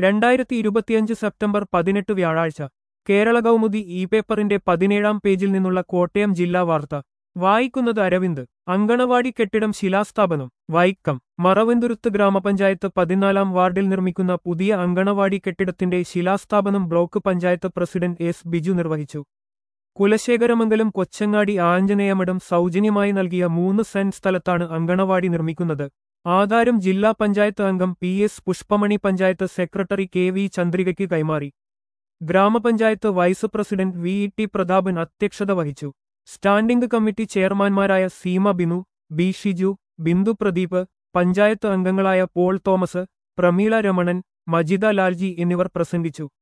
രണ്ടായിരത്തി ഇരുപത്തിയഞ്ച് സെപ്റ്റംബർ പതിനെട്ട് വ്യാഴാഴ്ച കേരള കൗമുദി ഇ പേപ്പറിന്റെ പതിനേഴാം പേജിൽ നിന്നുള്ള കോട്ടയം ജില്ലാ വാർത്ത വായിക്കുന്നത് അരവിന്ദ് അങ്കണവാടി കെട്ടിടം ശിലാസ്ഥാപനം വൈക്കം മറവന്തുരുത്ത് ഗ്രാമപഞ്ചായത്ത് പതിനാലാം വാർഡിൽ നിർമ്മിക്കുന്ന പുതിയ അങ്കണവാടി കെട്ടിടത്തിന്റെ ശിലാസ്ഥാപനം block panchayat president S Biju നിർവഹിച്ചു കുലശേഖരമംഗലം കൊച്ചങ്ങാടി ആഞ്ജനേയമഠം സൗജന്യമായി നൽകിയ മൂന്ന് സെന്റ് സ്ഥലത്താണ് അങ്കണവാടി നിർമ്മിക്കുന്നത് ആധാരം ജില്ലാ പഞ്ചായത്ത് അംഗം P S Pushpamani panchayat secretary K V ചന്ദ്രികയ്ക്ക് കൈമാറി grama panchayat vice president V E T Prathapan അധ്യക്ഷത വഹിച്ചു സ്റ്റാൻഡിംഗ് കമ്മിറ്റി ചെയർമാൻമാരായ സീമ ബിനു ബി ഷിജു ബിന്ദു പ്രദീപ് പഞ്ചായത്ത് അംഗങ്ങളായ പോൾ തോമസ് പ്രമീള രമണൻ മജിദ ലാൽജി എന്നിവർ പ്രസംഗിച്ചു